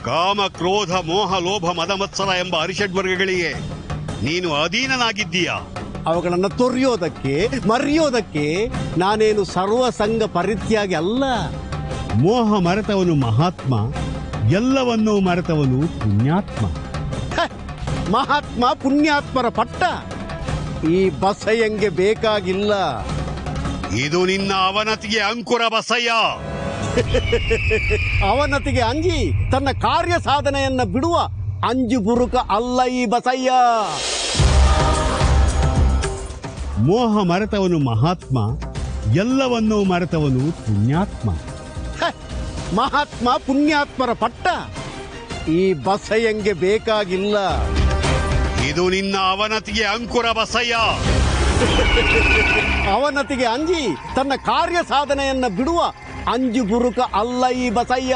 ಕಾಮ ಕ್ರೋಧ ಮೋಹ ಲೋಭ ಮದ ಮತ್ಸರ ಎಂಬ ಅರಿಷಡ್ವರ್ಗಗಳಿಗೆ ನೀನು ಅಧೀನನಾಗಿದ್ದೀಯಾ ಅವುಗಳನ್ನು ತೊರೆಯೋದಕ್ಕೆ ಮರೆಯೋದಕ್ಕೆ ನಾನೇನು ಸರ್ವ ಸಂಘ ಪರಿತ್ಯಾಗಿ ಅಲ್ಲ ಮೋಹ ಮರೆತವನು ಮಹಾತ್ಮ ಎಲ್ಲವನ್ನೂ ಮರೆತವನು ಪುಣ್ಯಾತ್ಮ ಹ, ಮಹಾತ್ಮ ಪುಣ್ಯಾತ್ಮರ ಪಟ್ಟ ಈ ಬಸಯ್ಯಂಗೆ ಬೇಕಾಗಿಲ್ಲ ಇದು ನಿನ್ನ ಅವನತಿಗೆ ಅಂಕುರ ಬಸಯ್ಯ ಅವನತಿಗೆ ಅಂಜಿ ತನ್ನ ಕಾರ್ಯ ಸಾಧನೆಯನ್ನ ಬಿಡುವ ಅಂಜು ಬುರುಕ ಅಲ್ಲ ಈ ಬಸಯ್ಯ ಮೋಹ ಮರೆತವನು ಮಹಾತ್ಮ ಎಲ್ಲವನ್ನೂ ಮರೆತವನು ಪುಣ್ಯಾತ್ಮ ಹ, ಮಹಾತ್ಮ ಪುಣ್ಯಾತ್ಮರ ಪಟ್ಟ ಈ ಬಸಯ್ಯಂಗೆ ಬೇಕಾಗಿಲ್ಲ ಇದು ನಿನ್ನ ಅವನತಿಗೆ ಅಂಕುರ ಬಸಯ್ಯ ಅವನತಿಗೆ ಅಂಜಿ ತನ್ನ ಕಾರ್ಯ ಸಾಧನೆಯನ್ನ ಬಿಡುವ ಅಂಜು ಬುರುಕ ಅಲ್ಲ ಈ ಬಸಯ್ಯ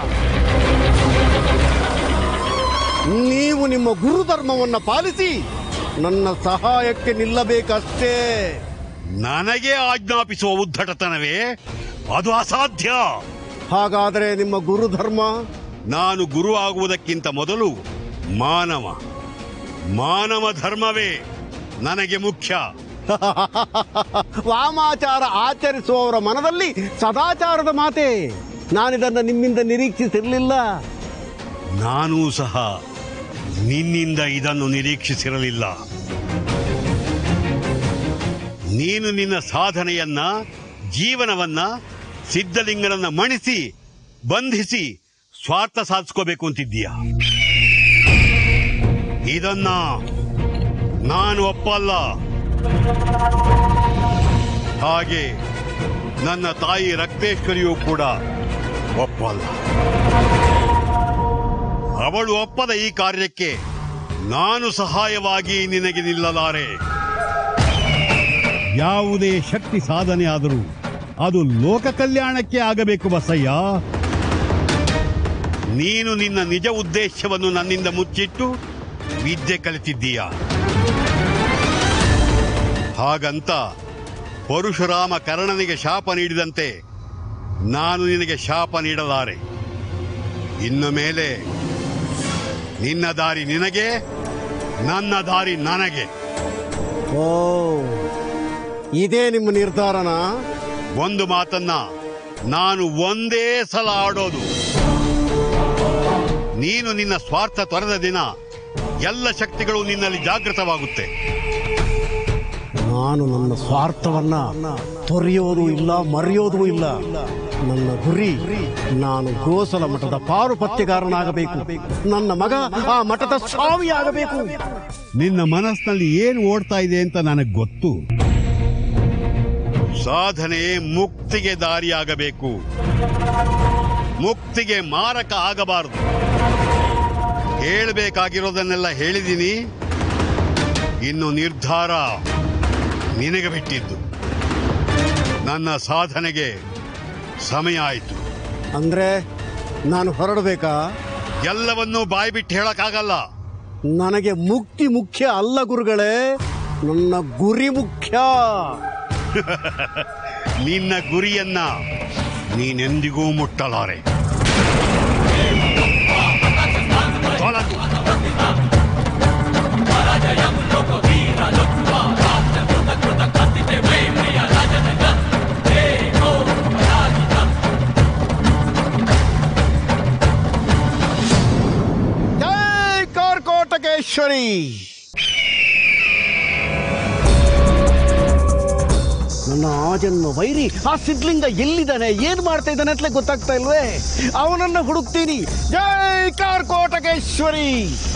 ನೀವು ನಿಮ್ಮ ಗುರುಧರ್ಮವನ್ನ ಪಾಲಿಸಿ ನನ್ನ ಸಹಾಯಕ್ಕೆ ನಿಲ್ಲಬೇಕಷ್ಟೇ ನನಗೆ ಆಜ್ಞಾಪಿಸುವ ಉದ್ದಟತನವೇ ಅದು ಅಸಾಧ್ಯ ಹಾಗಾದರೆ ನಿಮ್ಮ ಗುರುಧರ್ಮ ನಾನು ಗುರು ಆಗುವುದಕ್ಕಿಂತ ಮೊದಲು ಮಾನವ ಮಾನವ ಧರ್ಮವೇ ನನಗೆ ಮುಖ್ಯ ವಾಮಾಚಾರ ಆಚರಿಸುವವರ ಮನದಲ್ಲಿ ಸದಾಚಾರದ ಮಾತೆ ನಾನಿದನ್ನು ನಿಮ್ಮಿಂದ ನಿರೀಕ್ಷಿಸಿರಲಿಲ್ಲ ನಾನೂ ಸಹ ನಿನ್ನಿಂದ ಇದನ್ನು ನಿರೀಕ್ಷಿಸಿರಲಿಲ್ಲ ನೀನು ನಿನ್ನ ಸಾಧನೆಯನ್ನ ಜೀವನವನ್ನ ಸಿದ್ಧಲಿಂಗನನ್ನ ಮಣಿಸಿ ಬಂಧಿಸಿ ಸ್ವಾರ್ಥ ಸಾಧಿಸ್ಕೋಬೇಕು ಅಂತಿದ್ದೀಯ ಇದನ್ನ ನಾನು ಒಪ್ಪಲ್ಲ ಹಾಗೆ ನನ್ನ ತಾಯಿ ರಕ್ತೇಶ್ವರಿಯೂ ಕೂಡ ಒಪ್ಪಲ್ಲ ಅವಳು ಒಪ್ಪದ ಈ ಕಾರ್ಯಕ್ಕೆ ನಾನು ಸಹಾಯವಾಗಿ ನಿನಗೆ ನಿಲ್ಲಲಾರೆ ಯಾವುದೇ ಶಕ್ತಿ ಸಾಧನೆ ಆದರೂ ಅದು ಲೋಕ ಕಲ್ಯಾಣಕ್ಕೆ ಆಗಬೇಕು ಬಸಯ್ಯ ನೀನು ನಿನ್ನ ನಿಜ ಉದ್ದೇಶವನ್ನು ನನ್ನಿಂದ ಮುಚ್ಚಿಟ್ಟು ವಿದ್ಯೆ ಕಲಿತಿದ್ದೀಯ ಹಾಗಂತ ಪರಶುರಾಮ ಕರ್ಣನಿಗೆ ಶಾಪ ನೀಡಿದಂತೆ ನಾನು ನಿನಗೆ ಶಾಪ ನೀಡಲಾರೆ ಇನ್ನು ಮೇಲೆ ನಿನ್ನ ದಾರಿ ನಿನಗೆ ನನ್ನ ದಾರಿ ನನಗೆ ಓ ಇದೇ ನಿಮ್ಮ ನಿರ್ಧಾರನ ಒಂದು ಮಾತನ್ನ ನಾನು ಒಂದೇ ಸಲ ಆಡೋದು ನೀನು ನಿನ್ನ ಸ್ವಾರ್ಥ ತೊರೆದ ದಿನ ಎಲ್ಲ ಶಕ್ತಿಗಳು ನಿನ್ನಲ್ಲಿ ಜಾಗೃತವಾಗುತ್ತೆ ನಾನು ನನ್ನ ಸ್ವಾರ್ಥವನ್ನ ತೊರೆಯೋದು ಇಲ್ಲ ಮರೆಯೋದು ಇಲ್ಲ ನನ್ನ ಗುರಿ ನಾನು ಗೋಸಲ ಮಠದ ಪಾರುಪತ್ಯಗಾರನಾಗಬೇಕು ನನ್ನ ಮಗ ಆ ಮಠದ ಸ್ವಾಮಿಯಾಗಬೇಕು ನಿನ್ನ ಮನಸ್ಸಿನಲ್ಲಿ ಏನು ಓಡ್ತಾ ಇದೆ ಅಂತ ನನಗೆ ಗೊತ್ತು ಸಾಧನೆ ಮುಕ್ತಿಗೆ ದಾರಿಯಾಗಬೇಕು ಮುಕ್ತಿಗೆ ಮಾರಕ ಆಗಬಾರದು ಹೇಳಬೇಕಾಗಿರೋದನ್ನೆಲ್ಲ ಹೇಳಿದ್ದೀನಿ ಇನ್ನು ನಿರ್ಧಾರ ನಿನಗೆ ಬಿಟ್ಟಿದ್ದು ನನ್ನ ಸಾಧನೆಗೆ ಸಮಯ ಆಯಿತು ಅಂದ್ರೆ ನಾನು ಹೊರಡಬೇಕಾ ಎಲ್ಲವನ್ನೂ ಬಾಯ್ಬಿಟ್ಟು ಹೇಳಕ್ಕಾಗಲ್ಲ ನನಗೆ ಮುಕ್ತಿ ಮುಖ್ಯ ಅಲ್ಲ ಗುರುಗಳೇ ನನ್ನ ಗುರಿ ಮುಖ್ಯ ನಿನ್ನ ಗುರಿಯನ್ನ ನೀನೆಂದಿಗೂ ಮುಟ್ಟಲಾರೆ ತೊಲಗು. ಜೈ ಕಾರ್ಕೋಟಕೇಶ್ವರಿ ನನ್ನ ಆಜನ್ಮ ವೈರಿ ಆ ಸಿದ್ಲಿಂಗ ಎಲ್ಲಿದ್ದಾನೆ ಏನ್ ಮಾಡ್ತಾ ಇದ್ದಾನೆ ಅಂತಲೇ ಗೊತ್ತಾಗ್ತಾ ಇಲ್ವೇ ಅವನನ್ನ ಹುಡುಕ್ತೀನಿ ಜೈ ಕಾರ್ಕೋಟಕೇಶ್ವರಿ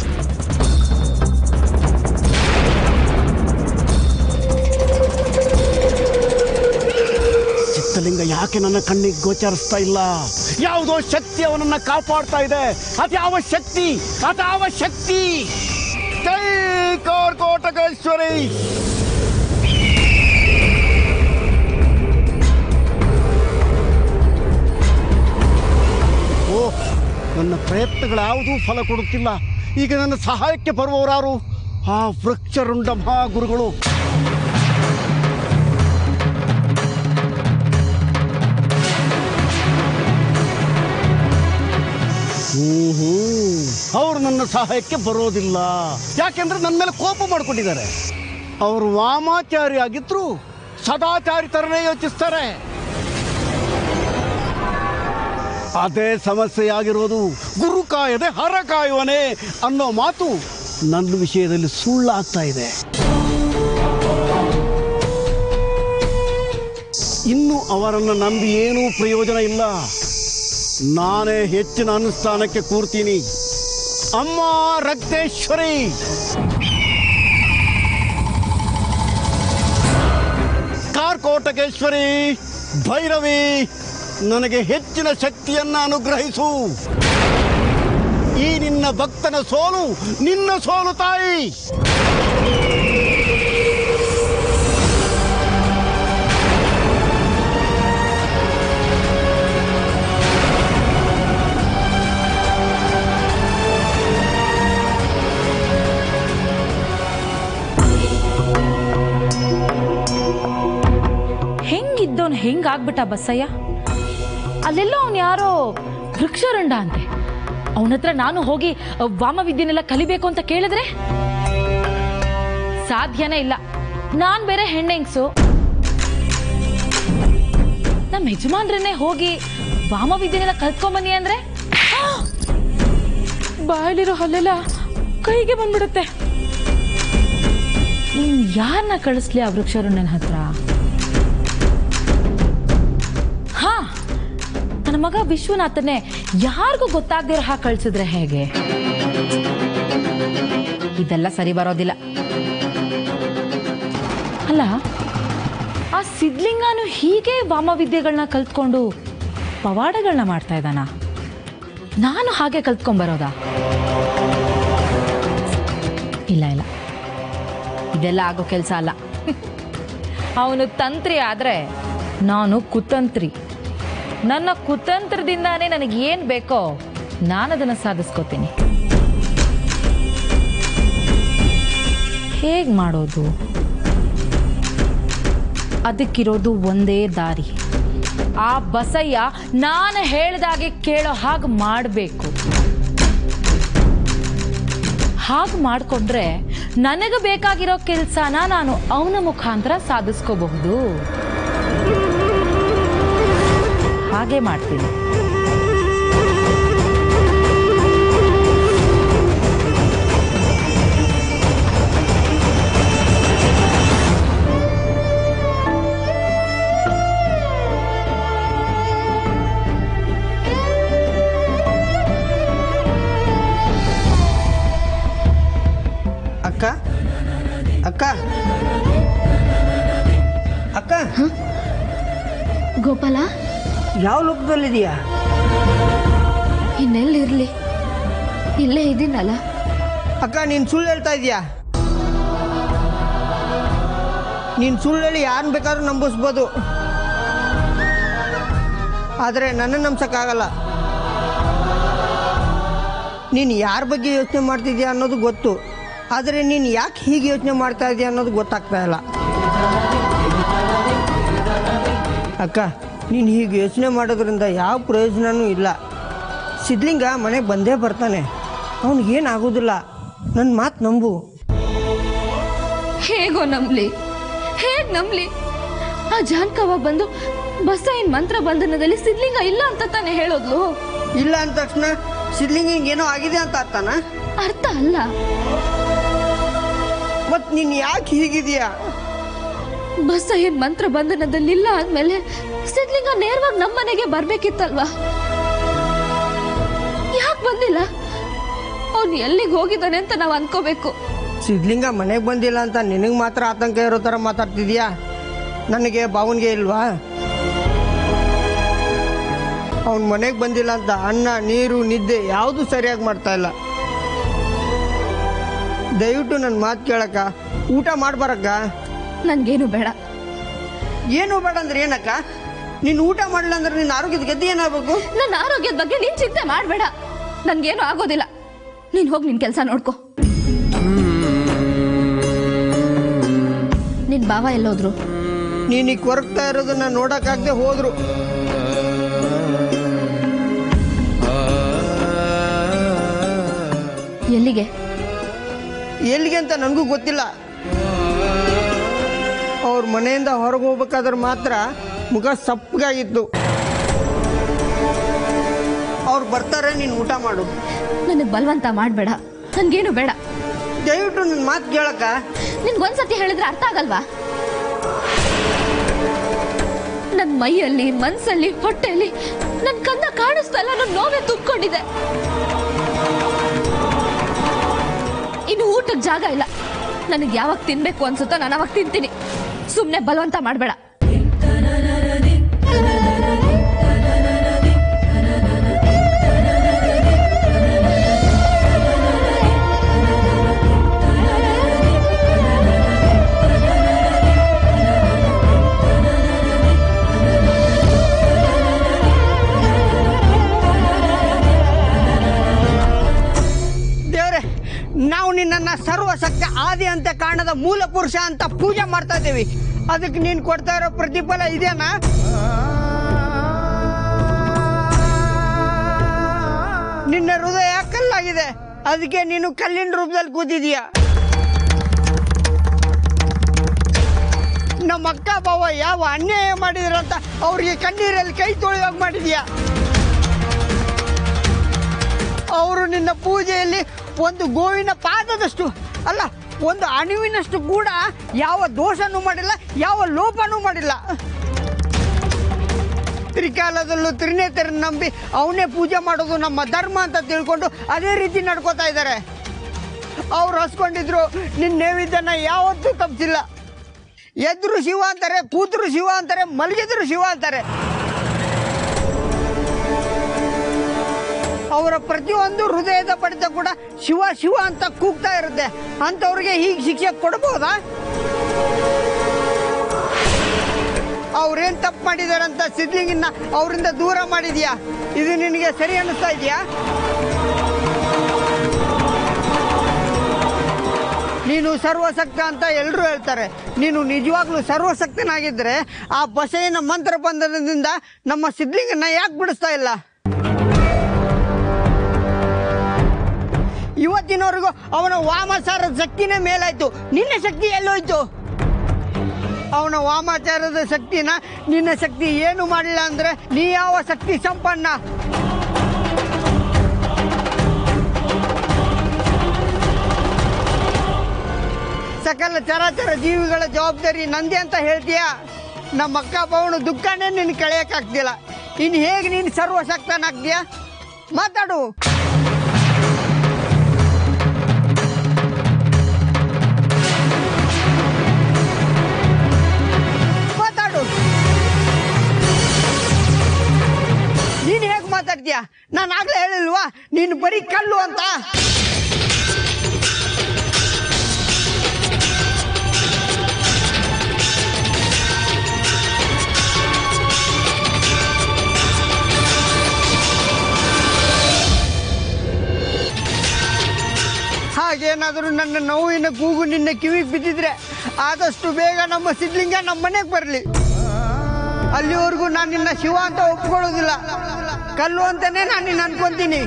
ಚಿತ್ತಲಿಂಗ ಯಾಕೆ ನನ್ನ ಕಣ್ಣಿಗೆ ಗೋಚರಿಸ್ತಾ ಇಲ್ಲ ಯಾವುದೋ ಶಕ್ತಿ ಅವನನ್ನ ಕಾಪಾಡ್ತಾ ಇದೆ ಅದ್ಯಾವ ಶಕ್ತಿ ಅದ್ಯಾವ ಶಕ್ತಿ ಜೈ ಕಾರ್ಕೋಟಕೇಶ್ವರಿ ಓ ನನ್ನ ಪ್ರಯತ್ನಗಳ್ಯಾವುದೂ ಫಲ ಕೊಡುತ್ತಿಲ್ಲ ಈಗ ನನ್ನ ಸಹಾಯಕ್ಕೆ ಬರುವವರಾರು ಆ ವೃಕ್ಷರುಂಡ ಮಹಾಗುರುಗಳು ಹ್ಮ್ ಹ್ಮ್ ನನ್ನ ಸಹಾಯಕ್ಕೆ ಬರೋದಿಲ್ಲ ಯಾಕೆಂದ್ರೆ ನನ್ನ ಮೇಲೆ ಕೋಪ ಮಾಡ್ಕೊಂಡಿದ್ದಾರೆ ಅವರು ವಾಮಾಚಾರಿ ಆಗಿದ್ರು ಸದಾಚಾರಿ ತರನೇ ಯೋಚಿಸ್ತಾರೆ ಅದೇ ಸಮಸ್ಯೆ ಆಗಿರೋದು ಗುರು ಕಾಯದೆ ಹರ ಕಾಯುವನೆ ಅನ್ನೋ ಮಾತು ನನ್ನ ವಿಷಯದಲ್ಲಿ ಸುಳ್ಳಾಗ್ತಾ ಇದೆ ಇನ್ನು ಅವರನ್ನು ನಂಬಿ ಏನೂ ಪ್ರಯೋಜನ ಇಲ್ಲ ನಾನೇ ಹೆಚ್ಚಿನ ಅನುಷ್ಠಾನಕ್ಕೆ ಕೂರ್ತೀನಿ ಅಮ್ಮ ರಕ್ತೇಶ್ವರಿ ಕಾರ್ಕೋಟಕೇಶ್ವರಿ ಭೈರವಿ ನನಗೆ ಹೆಚ್ಚಿನ ಶಕ್ತಿಯನ್ನ ಅನುಗ್ರಹಿಸು ಈ ನಿನ್ನ ಭಕ್ತನ ಸೋಲು ನಿನ್ನ ಸೋಲು ತಾಯಿ ಹೆಂಗಿದ್ದವನ್ ಹೆಂಗಾಗ್ಬಿಟ್ಟ ಬಸ್ಸಯ್ಯ ಅಲ್ಲೆಲ್ಲೋ ಅವನು ಯಾರೋ ವೃಕ್ಷರಂಡ ಅಂತೆ ಅವನ ಹತ್ರ ನಾನು ಹೋಗಿ ಅಹ್, ವಾಮವಿದ್ಯೆನೆಲ್ಲ ಕಲಿಬೇಕು ಅಂತ ಕೇಳಿದ್ರೆ ಸಾಧ್ಯನೇ ಇಲ್ಲ ನಾನ್ ಬೇರೆ ಹೆಣ್ಣೆಂಗ್ಸು ನಮ್ಮ ಯಜಮಾನ್ರನ್ನೇ ಹೋಗಿ ವಾಮವಿದ್ಯೆನೆಲ್ಲ ಕಲ್ತ್ಕೊಂಬನ್ನಿ ಅಂದ್ರೆ ಆ! ಬಾಯಲ್ಲಿರೋ ಹಲ್ಲೆಲ್ಲ ಕೈಗೆ ಬಂದ್ಬಿಡುತ್ತೆ ನೀನ್ ಯಾರನ್ನ ಕಳಿಸ್ಲಿ ಆ ವೃಕ್ಷರುಣ್ಣನ ಹತ್ರ ಹಾ ನನ್ನ ಮಗ ವಿಶ್ವನಾಥನ್ನೇ ಯಾರಿಗೂ ಗೊತ್ತಾಗ್ದಿರೋ ಹಾಗೆ ಕಳ್ಸಿದ್ರೆ ಹೇಗೆ ಇದೆಲ್ಲ ಸರಿ ಬರೋದಿಲ್ಲ ಅಲ್ಲ ಆ ಸಿದ್ಲಿಂಗನು ಹೀಗೆ ವಾಮವಿದ್ಯೆಗಳನ್ನ ಕಲ್ತ್ಕೊಂಡು ಪವಾಡಗಳನ್ನ ಮಾಡ್ತಾ ಇದ್ದಾನ ನಾನು ಹಾಗೆ ಕಲ್ತ್ಕೊಂಡ್ಬರೋದಾ ಇಲ್ಲ ಇಲ್ಲ ಇದೆಲ್ಲ ಆಗೋ ಕೆಲಸ ಅಲ್ಲ ಅವನು ತಂತ್ರಿ ಆದ್ರೆ ನಾನು ಕುತಂತ್ರಿ ನನ್ನ ಕುತಂತ್ರದಿಂದಾನೇ ನನಗೆ ಏನು ಬೇಕೋ ನಾನು ಅದನ್ನು ಸಾಧಿಸ್ಕೋತೀನಿ ಹೇಗೆ ಮಾಡೋದು ಅದಕ್ಕಿರೋದು ಒಂದೇ ದಾರಿ ಆ ಬಸಯ್ಯ ನಾನು ಹೇಳ್ದಾಗೆ ಕೇಳೋ ಹಾಗೆ ಮಾಡಬೇಕು ಹಾಗೆ ಮಾಡಿಕೊಂಡ್ರೆ ನನಗೆ ಬೇಕಾಗಿರೋ ಕೆಲಸನ ನಾನು ಅವನ ಮುಖಾಂತರ ಸಾಧಿಸ್ಕೋಬಹುದು ಹಾಗೆ ಮಾಡ್ತೀನಿ ಅಕ್ಕ ಅಕ್ಕ ಅಕ್ಕ ಗೋಪಾಲ ಯಾವ ಲೋಕದಲ್ಲಿದೆಯಾ ಇನ್ನೆಲ್ಲಿರ್ಲಿ ಇಲ್ಲೇ ಇದ್ದೀನಲ್ಲ ಅಕ್ಕ ನೀನು ಸುಳ್ಳು ಹೇಳ್ತಾ ಇದೀಯಾ ನೀನು ಸುಳ್ಳು ಹೇಳಿ ಯಾರನ್ನ ಬೇಕಾದ್ರೂ ನಂಬಿಸ್ಬೋದು ಆದರೆ ನನ್ನ ನಂಬ್ಸಕ್ಕಾಗಲ್ಲ ನೀನು ಯಾರ ಬಗ್ಗೆ ಯೋಚನೆ ಮಾಡ್ತಿದ್ಯಾ ಅನ್ನೋದು ಗೊತ್ತು ಆದರೆ ನೀನು ಯಾಕೆ ಹೀಗೆ ಯೋಚನೆ ಮಾಡ್ತಾ ಇದೀಯ ಅನ್ನೋದು ಗೊತ್ತಾಗ್ತಾ ಇಲ್ಲ ಅಕ್ಕ ನೀನು ಹೀಗೆ ಯೋಚನೆ ಮಾಡೋದ್ರಿಂದ ಯಾವ ಪ್ರಯೋಜನವೂ ಇಲ್ಲ ಸಿದ್ಲಿಂಗ ಮನೆಗೆ ಬಂದೇ ಬರ್ತಾನೆ ಅವನಿಗೇನಾಗೋದಿಲ್ಲ ನನ್ನ ಮಾತು ನಂಬು ಹೇಗೋ ನಂಬ್ಲಿ ಹೇಗ್ ನಂಬ್ಲಿ ಆ ಜಾನ್ಕವ ಬಂದು ಬಸಯ್ಯನ್ ಮಂತ್ರ ಬಂಧನದಲ್ಲಿ ಸಿದ್ಲಿಂಗ ಇಲ್ಲ ಅಂತ ತಾನೇ ಹೇಳೋದ್ಲು ಇಲ್ಲ ಅಂದ ತಕ್ಷಣ ಸಿದ್ಲಿಂಗಿಗೆ ಏನೋ ಆಗಿದೆ ಅಂತ ಅರ್ಥನ ಅರ್ಥ ಅಲ್ಲ ಮತ್ತು ನೀನು ಯಾಕೆ ಹೀಗಿದೆಯಾ ಬಸಯ್ಯನ್ ಮಂತ್ರ ಬಂಧನದಲ್ಲಿ ಇಲ್ಲ ಆದ್ಮೇಲೆ ಸಿದ್ಲಿಂಗ ನೇರವಾಗಿ ನಮ್ಮ ಮನೆಗೆ ಬರ್ಬೇಕಿತ್ತಲ್ವಾ ಯಾಕೆ ಬಂದಿಲ್ಲ ಅವ್ನು ಎಲ್ಲಿಗೆ ಹೋಗಿದ್ದಾನೆ ಅಂತ ನಾವು ಅನ್ಕೋಬೇಕು ಸಿದ್ಲಿಂಗ ಮನೆಗೆ ಬಂದಿಲ್ಲ ಅಂತ ನಿನಗೆ ಮಾತ್ರ ಆತಂಕ ಇರೋ ಥರ ಮಾತಾಡ್ತಿದ್ಯಾ ನನಗೆ ಬಾವನ್ಗೆ ಇಲ್ವಾ ಅವ್ನ ಮನೆಗೆ ಬಂದಿಲ್ಲ ಅಂತ ಅನ್ನ ನೀರು ನಿದ್ದೆ ಯಾವುದು ಸರಿಯಾಗಿ ಮಾಡ್ತಾ ಇಲ್ಲ ದಯವಿಟ್ಟು ನನ್ನ ಮಾತು ಕೇಳಕ್ಕ ಊಟ ಮಾಡ್ಬಾರಕ್ಕ ನನ್ಗೇನು ಬೇಡ ಏನು ಬೇಡ ಅಂದ್ರೆ ಏನಕ್ಕ ನೀನು ಊಟ ಮಾಡಲಿಲ್ಲ ಅಂದ್ರೆ ನಿನ್ನ ಆರೋಗ್ಯದ ಗೆದ್ದೆ ಏನಾಗಬೇಕು ನನ್ನ ಆರೋಗ್ಯದ ಬಗ್ಗೆ ನೀನ್ ಚಿಂತೆ ಮಾಡಬೇಡ ನನ್ಗೇನು ಆಗೋದಿಲ್ಲ ನೀನ್ ಹೋಗಿ ನಿನ್ ಕೆಲಸ ನೋಡ್ಕೊ ನಿನ್ ಬಾವ ಎಲ್ಲೋದ್ರು ನೀನೀಗ ಕೊರಗ್ತಾ ಇರೋದನ್ನ ನೋಡಕ್ಕಾಗದೆ ಹೋದ್ರು ಎಲ್ಲಿಗೆ ಎಲ್ಲಿಗೆ ಅಂತ ನನಗೂ ಗೊತ್ತಿಲ್ಲ ಅವ್ರ ಮನೆಯಿಂದ ಹೊರಗೆ ಹೋಗ್ಬೇಕಾದ್ರೆ ಮಾತ್ರ ಮುಖ ಸಪ್ಪಗಾಗಿತ್ತು ಅವ್ರು ಬರ್ತಾರೆ ನೀನು ಊಟ ಮಾಡು ನನಗೆ ಬಲವಂತ ಮಾಡಬೇಡ ನನ್ಗೇನು ಬೇಡ ದಯವಿಟ್ಟು ನನ್ನ ಮಾತು ಕೇಳಕ್ಕ ನಿನ್ಗೊಂದ್ಸತಿ ಹೇಳಿದ್ರೆ ಅರ್ಥ ಆಗಲ್ವಾ ನನ್ನ ಮೈಯಲ್ಲಿ ಮನ್ಸಲ್ಲಿ ಹೊಟ್ಟೆಯಲ್ಲಿ ನನ್ನ ಕಂದ ಕಾಣಿಸ್ತಲ್ಲ ನನ್ನ ನೋವೇ ತುಂಬಿಕೊಂಡಿದೆ ಇನ್ನು ಊಟಕ್ಕೆ ಜಾಗ ಇಲ್ಲ ನನಗೆ ಯಾವಾಗ ತಿನ್ಬೇಕು ಅನ್ಸುತ್ತೋ ನಾನು ಅವಾಗ ತಿಂತೀನಿ ಸುಮ್ಮನೆ ಬಲವಂತ ಮಾಡಬೇಡ ದೇವ್ರೆ ನಾವು ನಿನ್ನನ್ನು ಸರ್ವಶಕ್ತ ಆದಿ ಅಂತ ಕಾಣದ ಮೂಲ ಪುರುಷ ಅಂತ ಪೂಜೆ ಮಾಡ್ತಾ ಇದ್ದೀವಿ ಅದಕ್ಕೆ ನೀನು ಕೊಡ್ತಾ ಇರೋ ಪ್ರತಿಫಲ ಇದೇನಾ ನಿನ್ನ ಹೃದಯ ಕಲ್ಲಾಗಿದೆ ಅದಕ್ಕೆ ನೀನು ಕಲ್ಲಿನ ರೂಪದಲ್ಲಿ ಕೂತಿದೀಯ ನಮ್ಮ ಅಕ್ಕ ಬಾವ ಯಾವ ಅನ್ಯಾಯ ಮಾಡಿದ್ರಂತ ಅವ್ರಿಗೆ ಕಣ್ಣೀರಲ್ಲಿ ಕೈ ತೊಳೆಯುವಾಗ ಮಾಡಿದೀಯಾ ಅವರು ನಿನ್ನ ಪೂಜೆಯಲ್ಲಿ ಒಂದು ಗೋವಿನ ಪಾದದಷ್ಟು ಅಲ್ಲ ಒಂದು ಅಣುವಿನಷ್ಟು ಕೂಡ ಯಾವ ದೋಷನೂ ಮಾಡಿಲ್ಲ ಯಾವ ಲೋಪನೂ ಮಾಡಿಲ್ಲ ತ್ರಿಕಾಲದಲ್ಲೂ ತ್ರಿನೇತರನ್ನ ನಂಬಿ ಅವನೇ ಪೂಜೆ ಮಾಡೋದು ನಮ್ಮ ಧರ್ಮ ಅಂತ ತಿಳ್ಕೊಂಡು ಅದೇ ರೀತಿ ನಡ್ಕೋತಾ ಇದ್ದಾರೆ ಅವ್ರು ಹಸ್ಕೊಂಡಿದ್ರು ನಿನ್ನ ನೈವೇದ್ಯನ ಯಾವತ್ತೂ ತಪ್ಪಿಸಿಲ್ಲ ಎದ್ರು ಶಿವ ಅಂತಾರೆ ಕೂತರು ಶಿವ ಅಂತಾರೆ ಮಲಗಿದ್ರು ಶಿವ ಅಂತಾರೆ ಅವರ ಪ್ರತಿಯೊಂದು ಹೃದಯದ ಬಡಿತ ಕೂಡ ಶಿವ ಶಿವ ಅಂತ ಕೂಗ್ತಾ ಇರುತ್ತೆ ಅಂಥವ್ರಿಗೆ ಹೀಗೆ ಶಿಕ್ಷೆ ಕೊಡ್ಬೋದಾ ಅವ್ರೇನ್ ತಪ್ಪು ಮಾಡಿದಾರಂತ ಸಿದ್ಲಿಂಗನ್ನ ಅವರಿಂದ ದೂರ ಮಾಡಿದ್ಯಾ ಇದು ನಿನಗೆ ಸರಿ ಅನ್ನಿಸ್ತಾ ಇದೆಯಾ ನೀನು ಸರ್ವಶಕ್ತ ಅಂತ ಎಲ್ಲರೂ ಹೇಳ್ತಾರೆ ನೀನು ನಿಜವಾಗ್ಲೂ ಸರ್ವಶಕ್ತನಾಗಿದ್ದರೆ ಆ ಬಸಯ್ಯನ ಮಂತ್ರ ಬಂಧನದಿಂದ ನಮ್ಮ ಸಿದ್ಲಿಂಗನ್ನ ಯಾಕೆ ಬಿಡಿಸ್ತಾ ಇಲ್ಲ ಇವತ್ತಿನವರೆಗೂ ಅವನ ವಾಮಾಚಾರದ ಶಕ್ತಿನೇ ಮೇಲಾಯ್ತು ನಿನ್ನ ಶಕ್ತಿ ಎಲ್ಲೋಯ್ತು ಅವನ ವಾಮಾಚಾರದ ಶಕ್ತಿನ ನಿನ್ನ ಶಕ್ತಿ ಏನು ಮಾಡಿಲ್ಲ ಅಂದ್ರೆ ನೀ ಯಾವ ಶಕ್ತಿ ಸಂಪನ್ನ ಸಕಲ ಚರಾಚರ ಜೀವಿಗಳ ಜವಾಬ್ದಾರಿ ನಂದೆ ಅಂತ ಹೇಳ್ತೀಯ ನಮ್ಮ ಅಕ್ಕ ಪವನು ದುಃಖನೇ ನಿನ್ನ ಕಳೆಯಕ್ಕಾಗ್ತಿಲ್ಲ ಇನ್ನು ಹೇಗೆ ನೀನು ಸರ್ವಶಕ್ತನಾಗ್ತೀಯ ಮಾತಾಡು ಮಾತಾಡು ನೀನು ಹೇಗೆ ಮಾತಾಡ್ತೀಯ ನಾನು ಆಗ್ಲೇ ಹೇಳಿಲ್ವಾ ನೀನು ಬರೀ ಕಲ್ಲು ಅಂತ ಹಾಗೇನಾದರೂ ನನ್ನ ನೋವಿನ ಕೂಗು ನಿನ್ನ ಕಿವಿಗೆ ಬಿದ್ದಿದ್ರೆ ಆದಷ್ಟು ಬೇಗ ನಮ್ಮ ಸಿದ್ಲಿಂಗ ನಮ್ಮ ಮನೆಗೆ ಬರಲಿ ಅಲ್ಲಿವರೆಗೂ ನಾನು ನಿನ್ನ ಶಿವ ಅಂತ ಒಪ್ಕೊಳ್ಳೋದಿಲ್ಲ ಕಲ್ಲು ಅಂತಾನೆ ನಾನು ನಿನ್ನ ಅನ್ಕೊಂತೀನಿ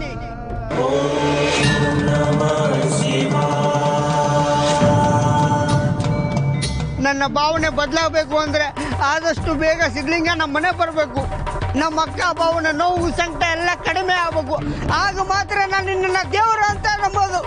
ನನ್ನ ಭಾವನೆ ಬದಲಾಗಬೇಕು ಅಂದ್ರೆ ಆದಷ್ಟು ಬೇಗ ಸಿದ್ಲಿಂಗ ನಮ್ಮ ಮನೆ ಬರಬೇಕು ನಮ್ಮ ಅಕ್ಕ ಭಾವನ ನೋವು ಸಂಕಟ ಎಲ್ಲ ಕಡಿಮೆ ಆಗಬೇಕು ಆಗ ಮಾತ್ರ ನಾನು ನಿನ್ನ ದೇವರು ಅಂತ ನಂಬೋದು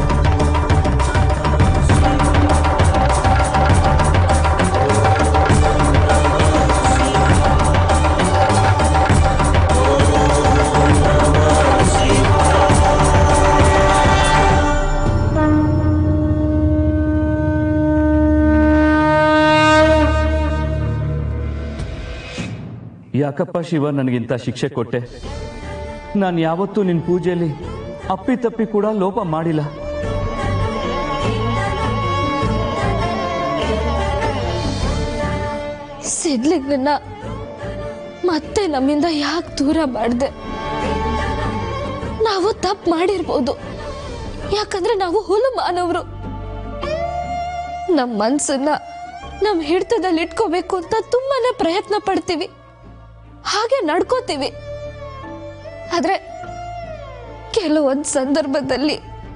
ಯಾಕಪ್ಪ ಶಿವ ನನಗಿಂತ ಶಿಕ್ಷೆ ಕೊಟ್ಟೆ ನಾನು ಯಾವತ್ತೂ ನಿನ್ನ ಪೂಜೆಯಲ್ಲಿ ಅಪ್ಪಿತಪ್ಪಿ ಕೂಡ ಲೋಪ ಮಾಡಿಲ್ಲ ಸಿದ್ಲಿಂಗನ್ನ ಮತ್ತೆ ನಮ್ಮಿಂದ ಯಾಕೆ ದೂರ ಮಾಡಿದೆ ನಾವು ತಪ್ಪು ಮಾಡಿರ್ಬೋದು ಯಾಕಂದ್ರೆ ನಾವು ಹುಲು ಮಾನವರು ನಮ್ಮ ಮನ್ಸನ್ನ ನಮ್ಮ ಹಿಡಿತದಲ್ಲಿ ಇಟ್ಕೋಬೇಕು ಅಂತ ತುಂಬಾನೇ ಪ್ರಯತ್ನ ಪಡ್ತೀವಿ ಹಾಗೆ ನಡ್ಕೋತೀವಿ ಆದ್ರೆ ಕೆಲವೊಂದು ಸಂದರ್ಭದಲ್ಲಿ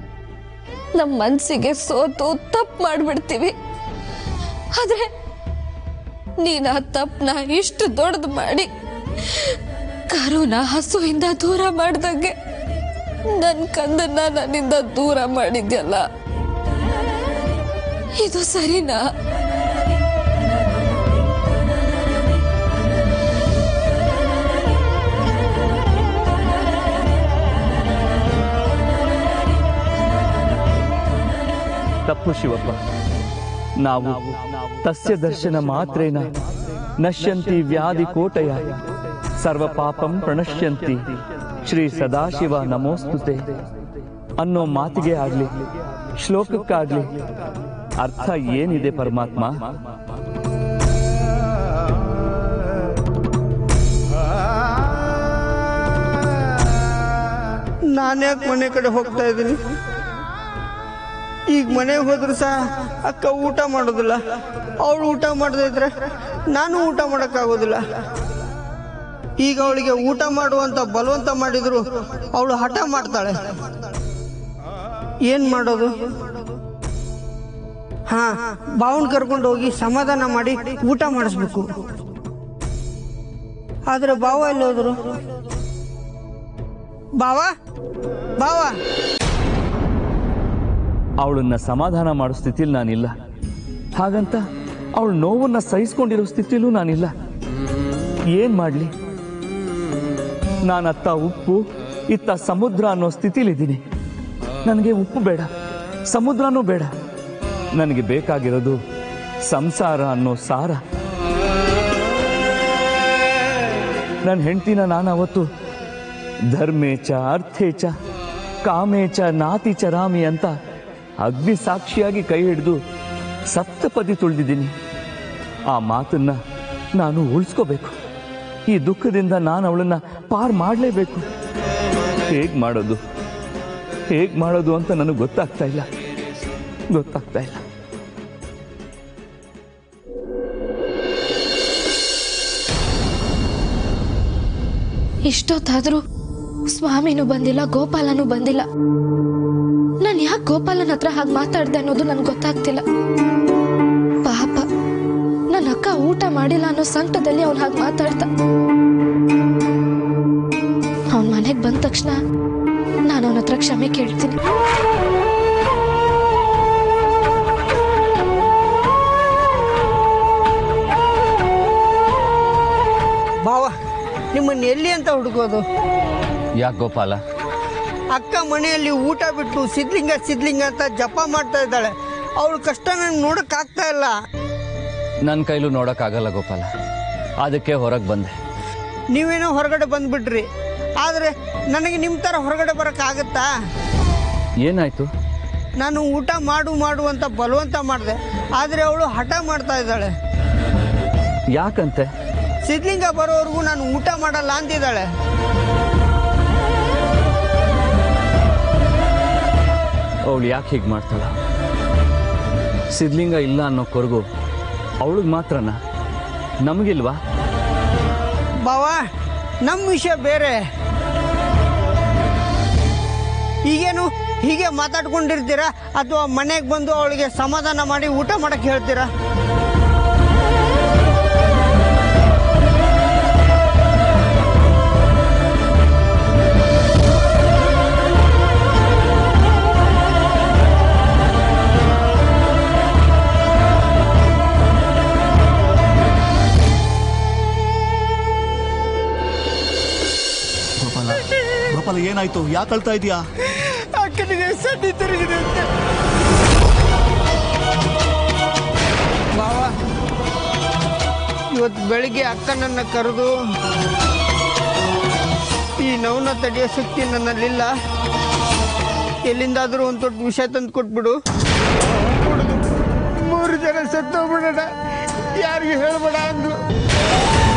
ನಮ್ಮ ಮನಸ್ಸಿಗೆ ಸೋತು ತಪ್ಪು ಮಾಡ್ಬಿಡ್ತೀವಿ ಆದ್ರೆ ನೀನು ಆ ತಪ್ಪನ್ನ ಇಷ್ಟು ದೊಡ್ಡದು ಮಾಡಿ ಕರುನ ಹಸುವಿಂದ ದೂರ ಮಾಡ್ದಂಗೆ ನನ್ನ ಕಂದನ್ನ ನನ್ನಿಂದ ದೂರ ಮಾಡಿದ್ಯಲ್ಲ ಇದು ಸರಿನಾ ತಪ್ಪು ಶಿವಪ್ಪ ನಾವು ತಸ್ಯ ದರ್ಶನ ಮಾತ್ರೇನ ನಶ್ಯಂತಿ ವ್ಯಾಧಿ ಕೋಟಯ ಸರ್ವ ಪಾಪಂ ಪ್ರಣಶ್ಯಂತಿ ಶ್ರೀ ಸದಾಶಿವ ನಮೋಸ್ತುತೆ ಅನ್ನೋ ಮಾತಿಗೆ ಆಗ್ಲಿ ಶ್ಲೋಕಕ್ಕಾಗ್ಲಿ ಅರ್ಥ ಏನಿದೆ ಪರಮಾತ್ಮ ನಾನ್ಯಾಕೆ ಮನೆ ಕಡೆ ಹೋಗ್ತಾ ಇದ್ದೀನಿ ಈಗ ಮನೆಗೆ ಹೋದ್ರು ಸಹ ಅಕ್ಕ ಊಟ ಮಾಡೋದಿಲ್ಲ ಅವಳು ಊಟ ಮಾಡದೇ ಇದ್ರೆ ನಾನು ಊಟ ಮಾಡೋಕ್ಕಾಗೋದಿಲ್ಲ ಈಗ ಅವಳಿಗೆ ಊಟ ಮಾಡುವಂತ ಬಲವಂತ ಮಾಡಿದ್ರು ಅವಳು ಹಠ ಮಾಡ್ತಾಳೆ ಏನ್ ಮಾಡೋದು ಹಾ ಬಾವನ್ ಕರ್ಕೊಂಡು ಹೋಗಿ ಸಮಾಧಾನ ಮಾಡಿ ಊಟ ಮಾಡಿಸ್ಬೇಕು ಆದ್ರೆ ಬಾವ ಎಲ್ಲಿ ಹೋದ್ರು ಬಾವ ಬಾವ ಅವಳನ್ನ ಸಮಾಧಾನ ಮಾಡೋ ಸ್ಥಿತಿಲಿ ನಾನಿಲ್ಲ ಹಾಗಂತ ಅವಳ ನೋವನ್ನ ಸಹಿಸ್ಕೊಂಡಿರೋ ಸ್ಥಿತಿಲೂ ನಾನಿಲ್ಲ ಏನ್ ಮಾಡ್ಲಿ ನಾನತ್ತ ಉಪ್ಪು ಇತ್ತ ಸಮುದ್ರ ಅನ್ನೋ ಸ್ಥಿತಿಲಿದ್ದೀನಿ ನನಗೆ ಉಪ್ಪು ಬೇಡ ಸಮುದ್ರನೂ ಬೇಡ ನನಗೆ ಬೇಕಾಗಿರೋದು ಸಂಸಾರ ಅನ್ನೋ ಸಾರ ನನ್ನ ಹೆಂಡ್ತಿನ ನಾನು ಅವತ್ತು ಧರ್ಮೇಚ ಅರ್ಥೇಚ ಕಾಮೇಚ ನಾತಿ ಚರಾಮಿ ಅಂತ ಅಗ್ನಿ ಸಾಕ್ಷಿಯಾಗಿ ಕೈ ಹಿಡಿದು ಸಪ್ತಪದಿ ತುಳಿದಿದ್ದೀನಿ ಆ ಮಾತನ್ನ ನಾನು ಉಳಿಸ್ಕೋಬೇಕು ಈ ದುಃಖದಿಂದ ನಾನು ಅವಳನ್ನ ಪಾರ್ ಮಾಡಲೇಬೇಕು ಹೇಗ್ ಮಾಡೋದು ಹೇಗ್ ಮಾಡೋದು ಅಂತ ನನಗೆ ಗೊತ್ತಾಗ್ತಾ ಇಲ್ಲ ಗೊತ್ತಾಗ್ತಾ ಇಲ್ಲ ಇಷ್ಟೊತ್ತಾದ್ರೂ ಸ್ವಾಮಿನೂ ಬಂದಿಲ್ಲ ಗೋಪಾಲನೂ ಬಂದಿಲ್ಲ ನಾನು ಯಾಕೆ ಗೋಪಾಲನ ಹತ್ರ ಹಾಗೆ ಮಾತಾಡ್ದೆ ಅನ್ನೋದು ನನ್ಗೆ ಗೊತ್ತಾಗ್ತಿಲ್ಲ ಪಾಪ ನನ್ನ ಅಕ್ಕ ಊಟ ಮಾಡಿಲ್ಲ ಅನ್ನೋ ಸಂಕಟದಲ್ಲಿ ಅವ್ನು ಹಾಗೆ ಮಾತಾಡ್ದ ಅವನ ಮನೆಗೆ ಬಂದ ತಕ್ಷಣ ನಾನು ಅವನ ಹತ್ರ ಕ್ಷಮೆ ಕೇಳ್ತೀನಿ ಬಾವ ನಿಮ್ಮನ್ನ ಎಲ್ಲಿ ಅಂತ ಹುಡುಕೋದು ಯಾಕೆ ಗೋಪಾಲ ಅಕ್ಕ ಮನೆಯಲ್ಲಿ ಊಟ ಬಿಟ್ಟು ಸಿದ್ಲಿಂಗ ಸಿದ್ಲಿಂಗ ಅಂತ ಜಪ ಮಾಡ್ತಾ ಇದ್ದಾಳೆ ಅವಳ ಕಷ್ಟ ನಂಗೆ ನೋಡಕ್ಕಾಗ್ತಾ ಇಲ್ಲ ನನ್ನ ಕೈಲೂ ನೋಡೋಕ್ಕಾಗಲ್ಲ ಗೋಪಾಲ ಅದಕ್ಕೆ ಹೊರಗೆ ಬಂದೆ ನೀವೇನೋ ಹೊರಗಡೆ ಬಂದ್ಬಿಟ್ರಿ ಆದರೆ ನನಗೆ ನಿಮ್ಮ ಥರ ಹೊರಗಡೆ ಬರೋಕ್ಕಾಗತ್ತಾ ಏನಾಯ್ತು ನಾನು ಊಟ ಮಾಡು ಮಾಡು ಅಂತ ಬಲವಂತ ಮಾಡಿದೆ ಆದರೆ ಅವಳು ಹಠ ಮಾಡ್ತಾ ಇದ್ದಾಳೆ ಯಾಕಂತೆ ಸಿದ್ಲಿಂಗ ಬರೋವರೆಗೂ ನಾನು ಊಟ ಮಾಡಲ್ಲ ಅಂತಿದ್ದಾಳೆ ಅವಳು ಯಾಕೆ ಹೀಗೆ ಮಾಡ್ತಾಳ ಸಿದ್ಲಿಂಗ ಇಲ್ಲ ಅನ್ನೋ ಕೊರಗು ಅವಳಿಗೆ ಮಾತ್ರನಾ ನಮಗಿಲ್ವಾ ಬಾವ ನಮ್ಮ ವಿಷಯ ಬೇರೆ ಈಗೇನು ಹೀಗೆ ಮಾತಾಡ್ಕೊಂಡಿರ್ತೀರಾ ಅಥವಾ ಮನೆಗೆ ಬಂದು ಅವಳಿಗೆ ಸಮಾಧಾನ ಮಾಡಿ ಊಟ ಮಾಡಕ್ಕೆ ಹೇಳ್ತೀರಾ ಗೋಪಾಲ ಗೋಪಾಲ ಏನಾಯ್ತು ಯಾಕೆ ಅಳ್ತಾ ಇದೀಯಾ ಅಕ್ಕನಿಗೆ ಸಡ್ಡಿ ತಿರುಗಿದೆ ಅಂತೆ ಬಾವ ಇವತ್ತು ಬೆಳಿಗ್ಗೆ ಅಕ್ಕನನ್ನ ಕರೆದು ಈ ನೋವನ್ನ ತಡೆಯೋ ಶಕ್ತಿ ನನ್ನಲ್ಲಿಲ್ಲ ಎಲ್ಲಿಂದಾದರೂ ಒಂದು ದೊಡ್ಡ ವಿಷಯ ತಂದು ಕೊಟ್ಬಿಡು ಹುಡ್ಗ ಮೂರು ಜನ ಸತ್ತೋಗ್ಬಿಡೋಣ ಯಾರಿಗೂ ಹೇಳ್ಬೇಡ ಅಂದ್ರು